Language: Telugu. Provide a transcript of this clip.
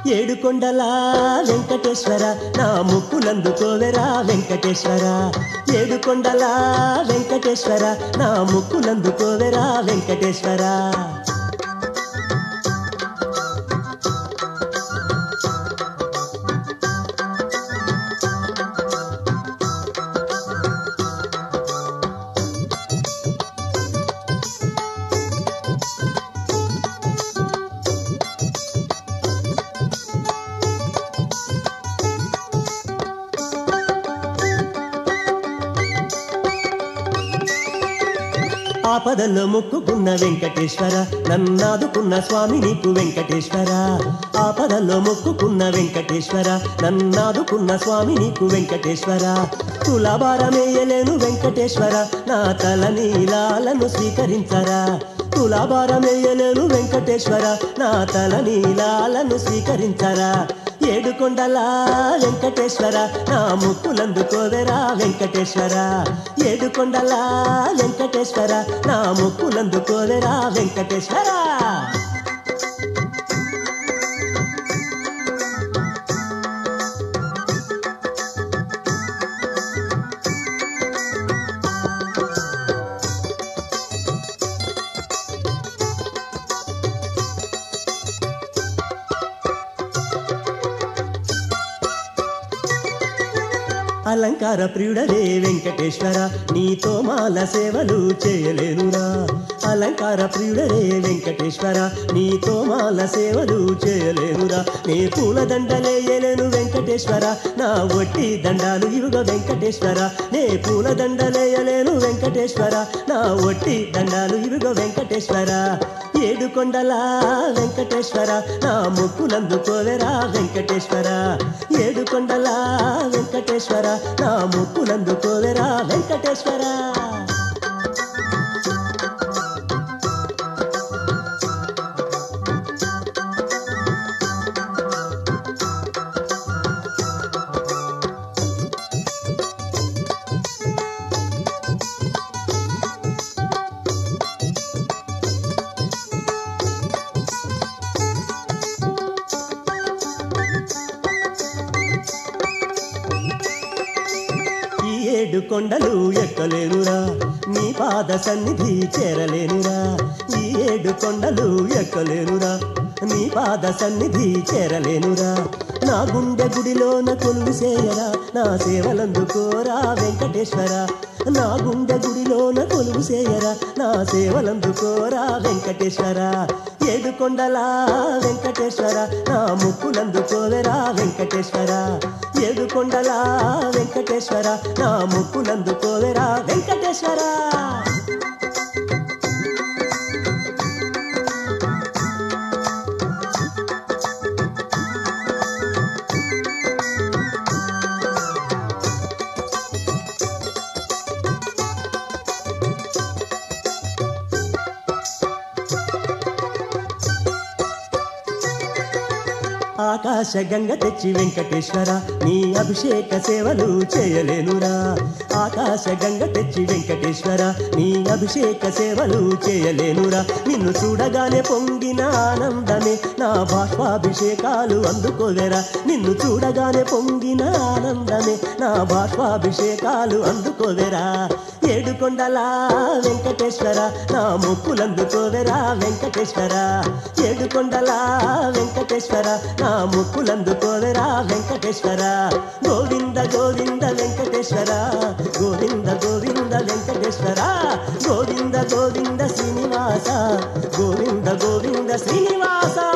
ఏడుకొండల వెంకటేశ్వర నా ముక్కులందుకోవెరా వెంకటేశ్వర ఏడుకొండల వెంకటేశ్వర నా ముక్కులందుకోవెరా వెంకటేశ్వర ఆపదల్లో మొక్కుకున్న వెంకటేశ్వర నన్నాదుకున్న స్వామి నీకు వెంకటేశ్వర ఆపదల్లో మొక్కుకున్న వెంకటేశ్వర నన్నాదుకున్న స్వామి నీకు వెంకటేశ్వర తులాభారమేయలేను వెంకటేశ్వర నా తల నీలాలను స్వీకరించరా తులాభారమేయలేను వెంకటేశ్వర నా తల నీలాలను స్వీకరించరా ఏడుకొండల వెంకటేశ్వర నా ముక్కులందుకోవెరా వెంకటేశ్వర ఏడుకొండల వెంకటేశ్వర నా ముక్కులందుకోవెరా వెంకటేశ్వర అలంకార ప్రియుడవే వెంకటేశ్వర నీతో మాల సేవలు చేయలేనురా అలంకార ప్రియుడవే వెంకటేశ్వర నీతో మాల సేవలు చేయలేనురా నీ పూల దండలేయలేను వెంకటేశ్వర నా వట్టి దండాలు ఇరుగ వెంకటేశ్వర నే పూల దండలేయలేను వెంకటేశ్వర నా వట్టి దండాలు ఇరుగ వెంకటేశ్వర ఏడు కొండల వెంకటేశ్వర నా ముక్కులందుకోవెరా వెంకటేశ్వర ఏడు కొండల వెంకటేశ్వర నా ముక్కులందుకోవెరా వెంకటేశ్వర ఈ ఏడు కొండలు ఎక్కలేనురా నీ పాద సన్నిధి చేరలేనురా ఈ ఏడు కొండలు ఎక్కలేనురా నీ పాద సన్నిధి చేరలేనురా నా గుండె గుడిలోన కొలువు చేయరా నా సేవలందుకోరా వెంకటేశ్వర నా గుండె గుడిలోన కొలువు చేయరా నా సేవలందుకోరా వెంకటేశ్వర ఏడు కొండల వెంకటేశ్వర నా ముక్కులందుకోవెరా వెంకటేశ్వర ఏడు కొండల వెంకటేశ్వర నా ముక్కులందుకోవెరా వెంకటేశ్వర ఆకాశ గంగ తెచ్చి వెంకటేశ్వర నీ అభిషేక సేవలు చేయలేనురా ఆకాశ గంగ తెచ్చి వెంకటేశ్వర నీ అభిషేక సేవలు చేయలేనురా నిన్ను చూడగానే పొంగిన ఆనందమే నా బాష్పాభిషేకాలు అందుకోలేరా నిన్ను చూడగానే పొంగిన ఆనందమే నా బాష్పాభిషేకాలు అందుకోలేరా ఏడు కొండల వెంకటేశ్వర నా ముక్కులందుకోవెరా వెంకటేశ్వర ఏడు కొండల వెంకటేశ్వర నా ముక్కులందుకోవెరా వెంకటేశ్వర గోవింద గోవింద వెంకటేశ్వర గోవింద గోవింద వెంకటేశ్వర గోవింద గోవింద శ్రీనివాస గోవింద గోవింద శ్రీనివాస